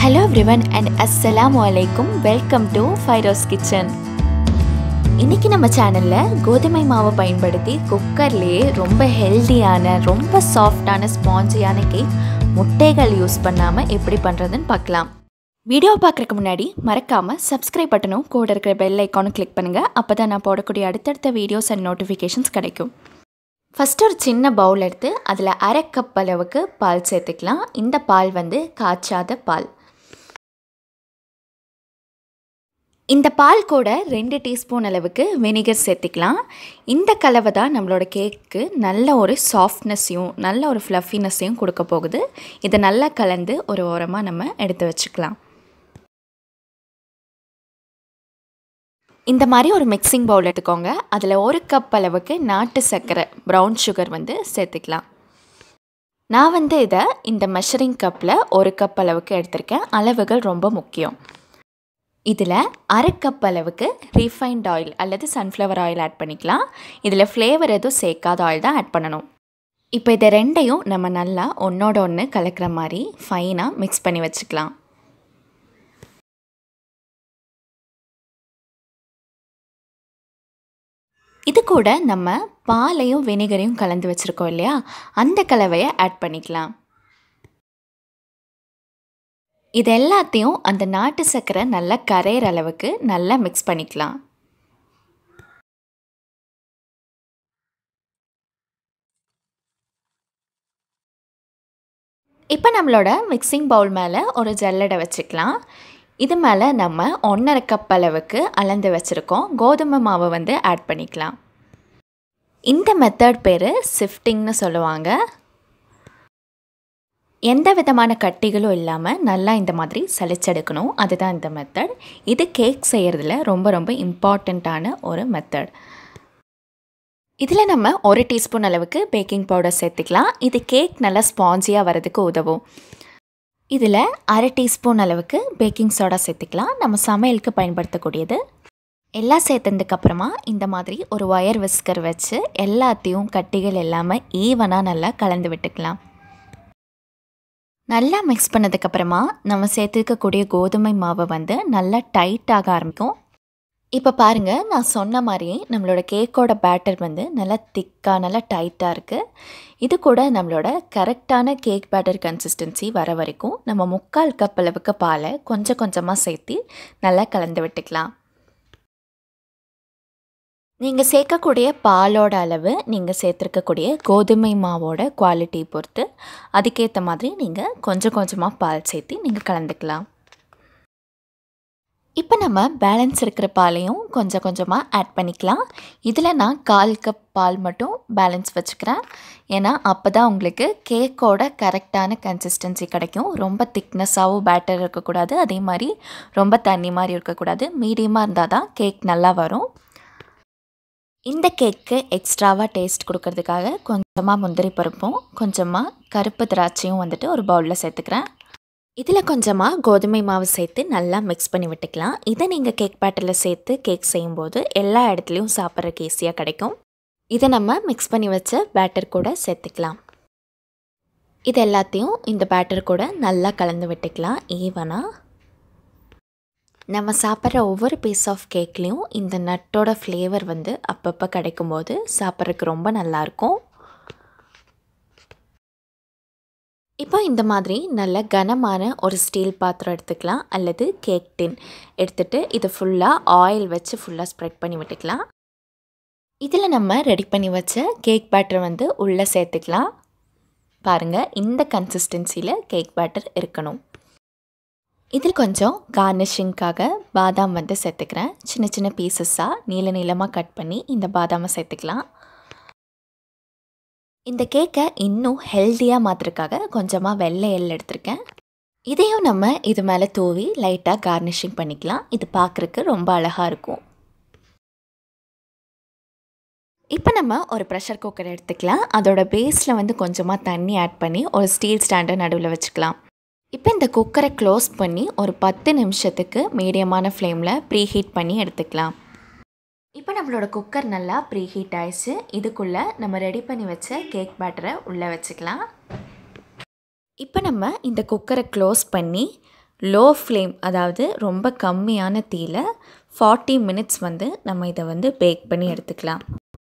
hello everyone and அஸ்ஸலாமு அலைக்கும் welcome to Firoz kitchen இன்றைக்கி நம்ம சேனலில் கோதுமை மாவை பயன்படுத்தி குக்கர்லேயே ரொம்ப ஹெல்தியான ரொம்ப சாஃப்டான ஸ்பாஞ்சியான கேக் முட்டைகள் யூஸ் பண்ணாமல் எப்படி பண்ணுறதுன்னு பார்க்கலாம் வீடியோ பார்க்குறதுக்கு முன்னாடி மறக்காமல் சப்ஸ்கிரைப் பட்டனும் கூட இருக்கிற பெல் ஐக்கானும் கிளிக் பண்ணுங்கள் அப்போ தான் நான் போடக்கூடிய அடுத்தடுத்த வீடியோஸ் அண்ட் நோட்டிஃபிகேஷன்ஸ் கிடைக்கும் ஃபஸ்ட்டு ஒரு சின்ன பவுல் எடுத்து அதில் அரை கப் அளவுக்கு பால் சேர்த்துக்கலாம் இந்த பால் வந்து காய்ச்சாத பால் இந்த பால் கூட ரெண்டு டீஸ்பூன் அளவுக்கு வினிகர் சேர்த்திக்கலாம் இந்த கலவை தான் நம்மளோட கேக்கு நல்ல ஒரு சாஃப்ட்னஸையும் நல்ல ஒரு ஃப்ளஃபினஸையும் கொடுக்க போகுது இதை நல்லா கலந்து ஒரு ஓரமாக நம்ம எடுத்து வச்சுக்கலாம் இந்த மாதிரி ஒரு மிக்சிங் பவுல் எடுத்துக்கோங்க அதில் ஒரு கப் அளவுக்கு நாட்டு சர்க்கரை ப்ரௌன் சுகர் வந்து சேர்த்துக்கலாம் நான் வந்து இதை இந்த மெஷரிங் கப்பில் ஒரு கப் அளவுக்கு எடுத்திருக்கேன் அளவுகள் ரொம்ப முக்கியம் இதில் அரை கப் அளவுக்கு ரீஃபைண்ட் ஆயில் அல்லது சன்ஃப்ளவர் ஆயில் ஆட் பண்ணிக்கலாம் இதில் ஃப்ளேவர் எதுவும் சேர்க்காத ஆயில் தான் ஆட் பண்ணணும் இப்போ இதை ரெண்டையும் நம்ம நல்லா ஒன்றோட ஒன்று கலக்கிற மாதிரி ஃபைனாக மிக்ஸ் பண்ணி வச்சுக்கலாம் இது கூட நம்ம பாலையும் வினிகரையும் கலந்து வச்சுருக்கோம் இல்லையா அந்த கலவையை ஆட் பண்ணிக்கலாம் இது எல்லாத்தையும் அந்த நாட்டு சர்க்கரை நல்லா கரையிற அளவுக்கு நல்லா மிக்ஸ் பண்ணிக்கலாம் இப்போ நம்மளோட மிக்சிங் பவுல் மேலே ஒரு ஜல்லடை வச்சுக்கலாம் இது மேலே நம்ம ஒன்றரை கப் அளவுக்கு அளந்து வச்சுருக்கோம் கோதுமை மாவை வந்து ஆட் பண்ணிக்கலாம் இந்த மெத்தட் பேர் சிஃப்டிங்னு சொல்லுவாங்க எந்த விதமான கட்டிகளும் இல்லாமல் நல்லா இந்த மாதிரி சளிச்செடுக்கணும் அதுதான் இந்த மெத்தட் இது கேக் செய்கிறதுல ரொம்ப ரொம்ப இம்பார்ட்டண்ட்டான ஒரு மெத்தட் இதில் நம்ம ஒரு டீஸ்பூன் அளவுக்கு பேக்கிங் பவுடர் சேர்த்துக்கலாம் இது கேக் நல்லா ஸ்பாஞ்சியாக வரதுக்கு உதவும் இதில் அரை டீஸ்பூன் அளவுக்கு பேக்கிங் சோடா சேர்த்துக்கலாம் நம்ம சமையலுக்கு பயன்படுத்தக்கூடியது எல்லாம் சேர்த்ததுக்கப்புறமா இந்த மாதிரி ஒரு ஒயர் விஸ்கர் வச்சு எல்லாத்தையும் கட்டிகள் எல்லாமே ஈவனாக நல்லா கலந்து விட்டுக்கலாம் நல்லா மிக்ஸ் பண்ணதுக்கப்புறமா நம்ம சேர்த்துக்கக்கூடிய கோதுமை மாவை வந்து நல்லா டைட்டாக ஆரம்பிக்கும் இப்போ பாருங்கள் நான் சொன்ன மாதிரியே நம்மளோட கேக்கோட பேட்டர் வந்து நல்லா திக்காக நல்லா டைட்டாக இருக்குது இது கூட நம்மளோட கரெக்டான கேக் பேட்டர் கன்சிஸ்டன்சி வர வரைக்கும் நம்ம முக்கால் கப் அளவுக்கு பாலை கொஞ்சம் கொஞ்சமாக சேர்த்து நல்லா கலந்து விட்டுக்கலாம் நீங்கள் சேர்க்கக்கூடிய பாலோட அளவு நீங்கள் சேர்த்துருக்கக்கூடிய கோதுமை மாவோட குவாலிட்டி பொறுத்து அதுக்கேற்ற மாதிரி நீங்கள் கொஞ்சம் கொஞ்சமாக பால் சேர்த்து நீங்கள் கலந்துக்கலாம் இப்போ நம்ம பேலன்ஸ் இருக்கிற பாலையும் கொஞ்சம் கொஞ்சமாக ஆட் பண்ணிக்கலாம் இதில் நான் கால் கப் பால் மட்டும் பேலன்ஸ் வச்சுக்கிறேன் ஏன்னா அப்போ தான் உங்களுக்கு கேக்கோட கரெக்டான கன்சிஸ்டன்சி கிடைக்கும் ரொம்ப திக்னஸாகவும் பேட்டர் இருக்கக்கூடாது அதே மாதிரி ரொம்ப தண்ணி மாதிரி இருக்கக்கூடாது மீடியமாக இருந்தால் தான் கேக் நல்லா வரும் இந்த கேக்கு எக்ஸ்ட்ராவாக டேஸ்ட் கொடுக்கறதுக்காக கொஞ்சமாக முந்திரி பருப்பும் கொஞ்சமாக கருப்பு திராட்சையும் வந்துட்டு ஒரு பவுலில் சேர்த்துக்கிறேன் இதில் கொஞ்சமாக கோதுமை மாவு சேர்த்து நல்லா மிக்ஸ் பண்ணி விட்டுக்கலாம் இதை நீங்கள் கேக் பேட்டரில் சேர்த்து கேக் செய்யும்போது எல்லா இடத்துலையும் சாப்பிட்றக்கு ஈஸியாக கிடைக்கும் இதை நம்ம மிக்ஸ் பண்ணி வச்ச பேட்டர் கூட சேர்த்துக்கலாம் இது எல்லாத்தையும் இந்த பேட்டர் கூட நல்லா கலந்து விட்டுக்கலாம் ஈவனாக நம்ம சாப்பிட்ற ஒவ்வொரு பீஸ் ஆஃப் கேக்லேயும் இந்த நட்டோட ஃப்ளேவர் வந்து அப்பப்போ கிடைக்கும்போது சாப்பிட்றதுக்கு ரொம்ப நல்லாயிருக்கும் இப்போ இந்த மாதிரி நல்ல கனமான ஒரு ஸ்டீல் பாத்திரம் எடுத்துக்கலாம் அல்லது கேக் டின் எடுத்துகிட்டு இது ஃபுல்லாக ஆயில் வச்சு ஃபுல்லாக ஸ்ப்ரெட் பண்ணி விட்டுக்கலாம் இதில் நம்ம ரெடி பண்ணி வச்ச கேக் பேட்டர் வந்து உள்ளே சேர்த்துக்கலாம் பாருங்கள் இந்த கன்சிஸ்டன்சியில் கேக் பேட்டர் இருக்கணும் இதில் கொஞ்சம் கார்னிஷிங்காக பாதாம் வந்து சேர்த்துக்கிறேன் சின்ன சின்ன பீசஸாக நீள நீளமாக கட் பண்ணி இந்த பாதாமை சேர்த்துக்கலாம் இந்த கேக்கை இன்னும் ஹெல்த்தியாக மாற்றுறதுக்காக கொஞ்சமாக வெள்ளை எள் எடுத்திருக்கேன் இதையும் நம்ம இது மேலே தூவி லைட்டாக கார்னிஷிங் பண்ணிக்கலாம் இது பார்க்குறக்கு ரொம்ப அழகாக இருக்கும் இப்போ நம்ம ஒரு ப்ரெஷர் குக்கர் எடுத்துக்கலாம் அதோட பேஸில் வந்து கொஞ்சமாக தண்ணி ஆட் பண்ணி ஒரு ஸ்டீல் ஸ்டாண்டை நடுவில் வச்சுக்கலாம் இப்போ இந்த குக்கரை க்ளோஸ் பண்ணி ஒரு பத்து நிமிஷத்துக்கு மீடியமான ஃப்ளேமில் ப்ரீ ஹீட் பண்ணி எடுத்துக்கலாம் இப்போ நம்மளோட குக்கர் நல்லா ப்ரீ ஹீட் ஆயிடுச்சு இதுக்குள்ளே நம்ம ரெடி பண்ணி வச்ச கேக் பேட்டரை உள்ளே வச்சுக்கலாம் இப்போ நம்ம இந்த குக்கரை க்ளோஸ் பண்ணி லோ ஃப்ளேம் அதாவது ரொம்ப கம்மியான தீயில் ஃபார்ட்டி மினிட்ஸ் வந்து நம்ம இதை வந்து பேக் பண்ணி எடுத்துக்கலாம்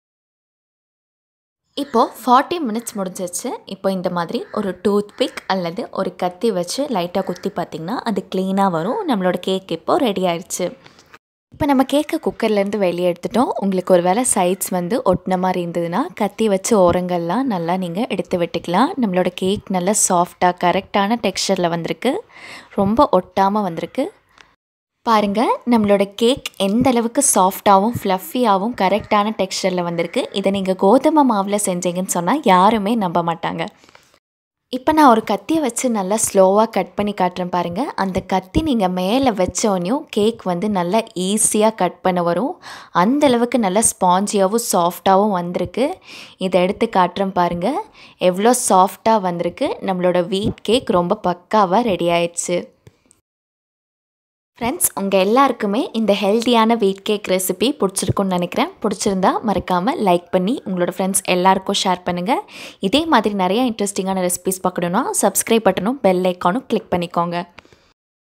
இப்போது ஃபார்ட்டி மினிட்ஸ் முடிஞ்சிச்சு இப்போ இந்த மாதிரி ஒரு டூத் பிக் அல்லது ஒரு கத்தி வச்சு லைட்டாக குத்தி பார்த்திங்கன்னா அது க்ளீனாக வரும் நம்மளோட கேக் இப்போது ரெடி ஆயிடுச்சு இப்போ நம்ம கேக்கை குக்கர்லேருந்து வெளியே எடுத்துட்டோம் உங்களுக்கு ஒரு வேளை சைட்ஸ் வந்து ஒட்டின மாதிரி இருந்ததுன்னா கத்தி வச்சு ஓரங்கள்லாம் நல்லா நீங்கள் எடுத்து விட்டுக்கலாம் நம்மளோட கேக் நல்லா சாஃப்டாக கரெக்டான டெக்ஸ்சரில் வந்திருக்கு ரொம்ப ஒட்டாமல் வந்திருக்கு பாருங்கள் நம்மளோட கேக் எந்த அளவுக்கு சாஃப்டாகவும் ஃப்ளஃபியாகவும் கரெக்டான டெக்ஸ்சரில் வந்திருக்கு இதை நீங்கள் கோதுமை மாவில் செஞ்சீங்கன்னு சொன்னால் யாருமே நம்ப மாட்டாங்க இப்போ நான் ஒரு கத்தியை வச்சு நல்லா ஸ்லோவாக கட் பண்ணி காட்டுறேன் பாருங்கள் அந்த கத்தி நீங்கள் மேலே வச்சோடனையும் கேக் வந்து நல்லா ஈஸியாக கட் பண்ண வரும் அந்த அளவுக்கு நல்லா ஸ்பாஞ்சியாகவும் சாஃப்டாகவும் வந்திருக்கு இதை எடுத்து காட்டுறேன் பாருங்கள் எவ்வளோ சாஃப்டாக வந்திருக்கு நம்மளோட வீட் கேக் ரொம்ப பக்காவாக ரெடி ஆயிடுச்சு ஃப்ரெண்ட்ஸ் உங்கள் எல்லாருக்குமே இந்த ஹெல்த்தியான வீட் கேக் ரெசிபி பிடிச்சிருக்குன்னு நினைக்கிறேன் பிடிச்சிருந்தா மறக்காமல் லைக் பண்ணி உங்களோட ஃப்ரெண்ட்ஸ் எல்லாருக்கும் ஷேர் பண்ணுங்கள் இதே மாதிரி நிறைய இன்ட்ரெஸ்டிங்கான ரெசிபிஸ் பார்க்கணுன்னா சப்ஸ்கிரைப் பட்டனும் பெல் ஐக்கானும் கிளிக் பண்ணிக்கோங்க